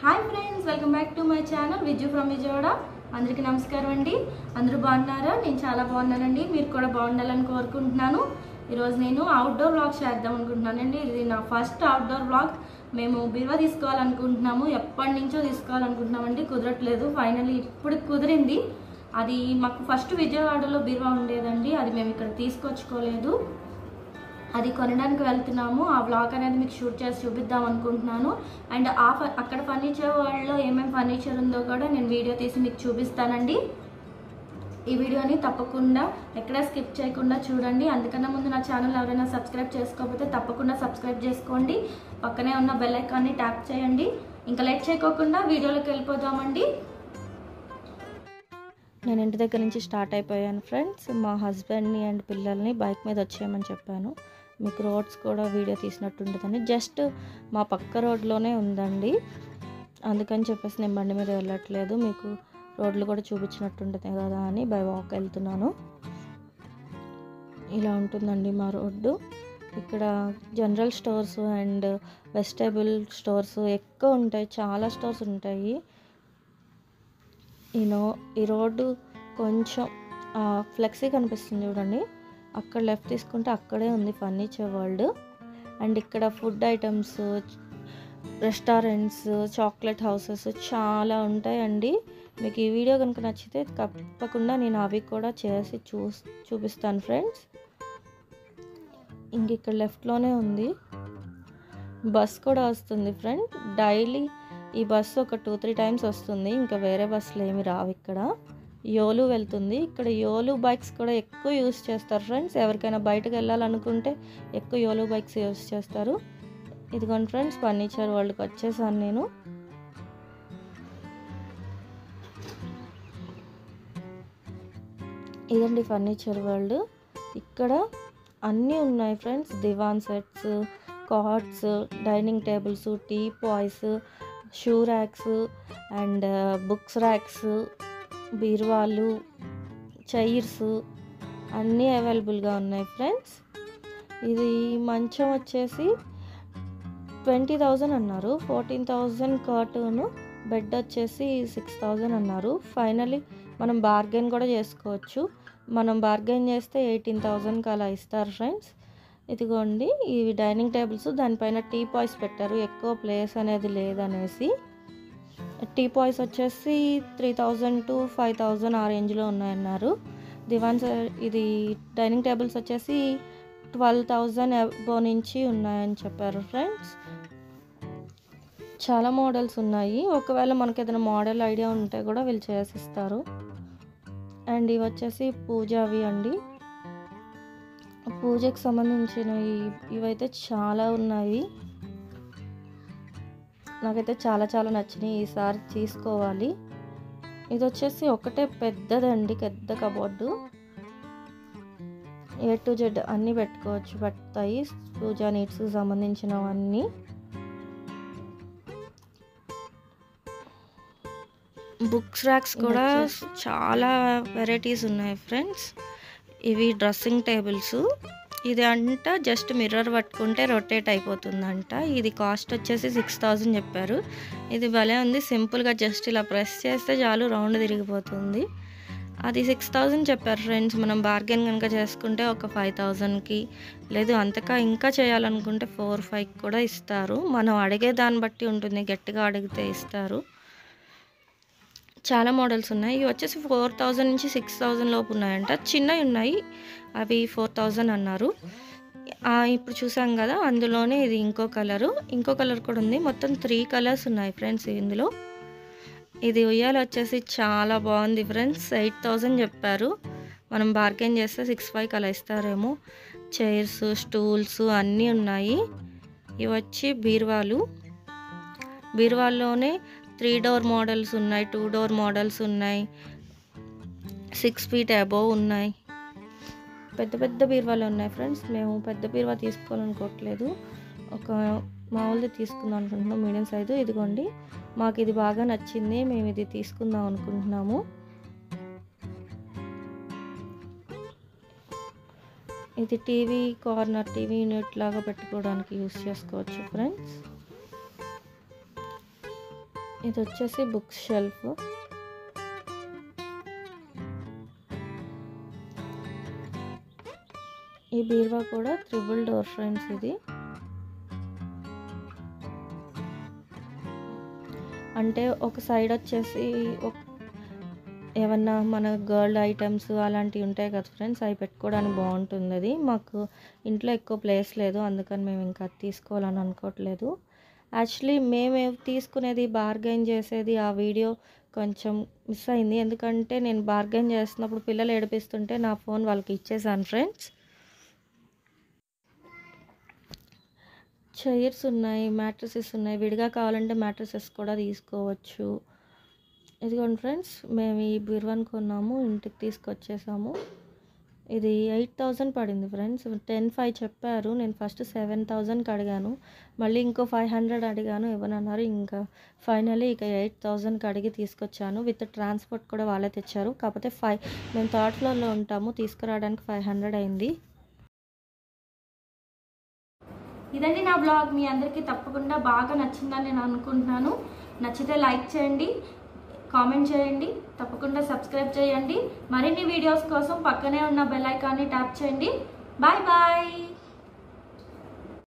hi friends welcome back to my channel Viju from Vijayawada అందరికీ నమస్కారం అండి అందరూ బాగున్నారా నేను చాలా బాగున్నానండి మీరు కూడా బాగుండాలని కోరుకుంటున్నాను ఈరోజు నేను అవుట్డోర్ వ్లాగ్ చేద్దాం అనుకుంటున్నానండి ఇది నా ఫస్ట్ అవుట్డోర్ వ్లాగ్ మేము బిర్వా తీసుకోవాలనుకుంటున్నాము ఎప్పటి నుంచో తీసుకోవాలనుకుంటున్నామండి కుదరట్లేదు ఫైనల్లీ ఇప్పుడు కుదిరింది అది మాకు ఫస్ట్ విజయవాడలో బిర్వా ఉండేదండి అది మేము ఇక్కడ తీసుకొచ్చుకోలేదు అది కొనడానికి వెళ్తున్నాము ఆ బ్లాగ్ అనేది మీకు షూట్ చేసి చూపిద్దాం అనుకుంటున్నాను అండ్ ఆ ఫ- అక్కడ ఫర్నిచర్ వరల్డ్లో ఏమేమి ఫర్నిచర్ ఉందో కూడా నేను వీడియో తీసి మీకు చూపిస్తానండి ఈ వీడియోని తప్పకుండా ఎక్కడ స్కిప్ చేయకుండా చూడండి అందుకన్నా ముందు నా ఛానల్ ఎవరైనా సబ్స్క్రైబ్ చేసుకోకపోతే తప్పకుండా సబ్స్క్రైబ్ చేసుకోండి పక్కనే ఉన్న బెల్ ఐకాన్ని ట్యాప్ చేయండి ఇంకా లేట్ చేయకోకుండా వీడియోలోకి వెళ్ళిపోదామండి నేను ఇంటి దగ్గర నుంచి స్టార్ట్ అయిపోయాను ఫ్రెండ్స్ మా హస్బెండ్ని అండ్ పిల్లల్ని బైక్ మీద వచ్చేయమని చెప్పాను మీకు రోడ్స్ కూడా వీడియో తీసినట్టు ఉంటుందని జస్ట్ మా పక్క రోడ్లోనే ఉందండి అందుకని చెప్పేసి నేను బండి మీద వెళ్ళట్లేదు మీకు రోడ్లు కూడా చూపించినట్టు ఉంటుంది కదా అని బై వాక్ వెళ్తున్నాను ఇలా ఉంటుందండి మా రోడ్డు ఇక్కడ general stores and vegetable stores ఎక్కువ ఉంటాయి చాలా స్టోర్స్ ఉంటాయి ఈ నో ఈ రోడ్డు కొంచెం ఫ్లెక్సీ కనిపిస్తుంది చూడండి అక్కడ లెఫ్ట్ తీసుకుంటే అక్కడే ఉంది ఫర్నిచర్ వరల్డ్ అండ్ ఇక్కడ food items restaurants chocolate houses చాలా ఉంటాయండి మీకు ఈ వీడియో కనుక నచ్చితే తప్పకుండా నేను అవి కూడా చేసి చూ చూపిస్తాను ఫ్రెండ్స్ ఇంక ఇక్కడ లెఫ్ట్లోనే ఉంది బస్ కూడా వస్తుంది ఫ్రెండ్ డైలీ ఈ బస్సు ఒక టూ త్రీ టైమ్స్ వస్తుంది ఇంకా వేరే బస్సులు ఏమి రావు ఇక్కడ యోలు వెళ్తుంది ఇక్కడ యోలు బైక్స్ కూడా ఎక్కువ యూస్ చేస్తారు ఫ్రెండ్స్ ఎవరికైనా బయటకు వెళ్ళాలనుకుంటే ఎక్కువ యోలు బైక్స్ యూస్ చేస్తారు ఇదిగోండి ఫ్రెండ్స్ ఫర్నిచర్ వరల్డ్కి వచ్చేసాను నేను ఇదండి ఫర్నిచర్ వరల్డ్ ఇక్కడ అన్నీ ఉన్నాయి friends divan sets cots dining tables teapoys shoe racks and books racks బీరువాలు చైర్స్ అన్నీ అవైలబుల్గా ఉన్నాయి ఫ్రెండ్స్ ఇది మంచం వచ్చేసి ట్వంటీ థౌజండ్ అన్నారు ఫోర్టీన్ థౌజండ్ కర్టూను బెడ్ వచ్చేసి సిక్స్ థౌజండ్ అన్నారు ఫైనలీ మనం బార్గెన్ కూడా చేసుకోవచ్చు మనం బార్గెన్ చేస్తే ఎయిటీన్ థౌజండ్కి అలా ఇస్తారు ఫ్రెండ్స్ ఇదిగోండి ఇవి డైనింగ్ టేబుల్స్ దానిపైన టీ పాయ్స్ పెట్టారు ఎక్కువ ప్లేస్ అనేది లేదనేసి టీ పాయ్స్ వచ్చేసి three thousand to five thousand ఆ రేంజ్లో ఉన్నాయన్నారు దివాన్ స- ఇది డైనింగ్ టేబుల్స్ వచ్చేసి ట్వెల్వ్ థౌజండ్ అబో నుంచి ఉన్నాయని చెప్పారు ఫ్రెండ్స్ చాలా మోడల్స్ ఉన్నాయి ఒకవేళ మనకి ఏదైనా మోడల్ ఐడియా ఉంటే కూడా వీళ్ళు చేసిస్తారు అండ్ ఇవి వచ్చేసి పూజావి అండి పూజకి సంబంధించినవి ఇవైతే చాలా ఉన్నాయి నాకైతే చాలా చాలా నచ్చినాయి ఈసారి తీసుకోవాలి ఇది వచ్చేసి ఒకటే పెద్దదండి పెద్ద కబోర్డు ఏ టు జెడ్ అన్నీ పెట్టుకోవచ్చు పెడతాయి పూజా నీడ్స్కి సంబంధించినవన్నీ బుక్స్ ర్యాక్స్ కూడా చాలా వెరైటీస్ ఉన్నాయి ఫ్రెండ్స్ ఇవి డ్రెస్సింగ్ టేబుల్స్ ఇది అంట జస్ట్ మిర్రర్ పట్టుకుంటే రొటేట్ అయిపోతుందంట ఇది కాస్ట్ వచ్చేసి సిక్స్ థౌజండ్ చెప్పారు ఇది భలే ఉంది సింపుల్గా జస్ట్ ఇలా ప్రెస్ చేస్తే చాలు రౌండ్ తిరిగిపోతుంది అది సిక్స్ థౌజండ్ చెప్పారు ఫ్రెండ్స్ మనం బార్గెన్ కనుక చేసుకుంటే ఒక ఫైవ్ థౌజండ్కి లేదు అంతకా ఇంకా చేయాలనుకుంటే ఫోర్ ఫైవ్ కూడా ఇస్తారు మనం అడిగే దాన్ని బట్టి ఉంటుంది గట్టిగా అడిగితే ఇస్తారు చాలా మోడల్స్ ఉన్నాయి ఇవి వచ్చేసి ఫోర్ థౌజండ్ నుంచి సిక్స్ థౌజండ్ లోపు ఉన్నాయంట చిన్నవి ఉన్నాయి అవి ఫోర్ థౌజండ్ అన్నారు ఆ, ఇప్పుడు చూసాం కదా అందులోనే ఇది ఇంకో కలరు ఇంకో కలర్ కూడా ఉంది మొత్తం త్రీ కలర్స్ ఉన్నాయి ఫ్రెండ్స్ ఇందులో ఇది ఉయ్యాల వచ్చేసి చాలా బాగుంది ఫ్రెండ్స్ ఎయిట్ థౌజండ్ చెప్పారు మనం బార్గెన్ చేస్తే సిక్స్ ఫైవ్ అలా ఇస్తారేమో చైర్స్ స్టూల్స్ అన్నీ ఉన్నాయి ఇవి వచ్చి బీరువాలు బీరువాల్లోనే త్రీ డోర్ మోడల్స్ ఉన్నాయి టూ డోర్ మోడల్స్ ఉన్నాయి సిక్స్ ఫీట్ అబోవ్ ఉన్నాయి పెద్ద పెద్ద బీరువాలు ఉన్నాయి ఫ్రెండ్స్ మేము పెద్ద బీరువా తీసుకోవాలనుకోవట్లేదు ఒక మామూలుది తీసుకుందాం అనుకుంటున్నాం మీడియం సైజు ఇదిగోండి మాకు ఇది బాగా నచ్చింది మేము ఇది తీసుకుందాం అనుకుంటున్నాము ఇది టీవీ కార్నర్ టీవీ యూనిట్ లాగా పెట్టుకోవడానికి యూస్ చేసుకోవచ్చు ఫ్రెండ్స్ ఇది వచ్చేసి బుక్స్ షెల్ఫ్ ఈ బీరువా కూడా త్రిబుల్ డోర్ ఫ్రెండ్స్ ఇది అంటే ఒక సైడ్ వచ్చేసి ఒక ఏమన్నా మన గర్ల్ ఐటమ్స్ అలాంటివి ఉంటాయి కదా ఫ్రెండ్స్ అవి పెట్టుకోవడానికి బాగుంటుంది అది మాకు ఇంట్లో ఎక్కువ ప్లేస్ లేదు అందుకని మేము ఇంకా అది తీసుకోవాలని అనుకోవట్లేదు యాక్చువల్లీ మేము తీసుకునేది బార్గెన్ చేసేది ఆ వీడియో కొంచెం మిస్ అయింది ఎందుకంటే నేను బార్గెన్ చేస్తున్నప్పుడు పిల్లలు ఏడిపిస్తుంటే నా ఫోన్ వాళ్ళకి ఇచ్చేసాను ఫ్రెండ్స్ చైర్స్ ఉన్నాయి మ్యాట్రసెస్ ఉన్నాయి విడిగా కావాలంటే మ్యాట్రసెస్ కూడా తీసుకోవచ్చు ఇదిగోండి ఫ్రెండ్స్ మేము ఈ బీరువాని కొన్నాము ఇంటికి తీసుకొచ్చేసాము ఇది ఎయిట్ థౌజండ్ పడింది ఫ్రెండ్స్ టెన్ ఫైవ్ చెప్పారు నేను ఫస్ట్ సెవెన్ థౌజండ్కి అడిగాను మళ్ళీ ఇంకో ఫైవ్ హండ్రెడ్ అడిగాను ఇవ్వనన్నారు ఇంకా ఫైనలీ ఇక ఎయిట్ థౌజండ్కి అడిగి తీసుకొచ్చాను విత్ ట్రాన్స్పోర్ట్ కూడా వాళ్ళే తెచ్చారు కాకపోతే ఫైవ్ మేము థర్డ్ ఫ్లోర్లో ఉంటాము తీసుకురావడానికి ఫైవ్ హండ్రెడ్ అయింది ఇదండి నా బ్లాగ్ మీ అందరికీ తప్పకుండా బాగా నచ్చిందని నేను అనుకుంటున్నాను నచ్చితే లైక్ చేయండి కామెంట్ చేయండి తప్పకుండా సబ్స్క్రైబ్ చేయండి మరిన్ని వీడియోస్ కోసం పక్కనే ఉన్న బెల్ ఐకాన్ని ట్యాప్ చేయండి బాయ్ బాయ్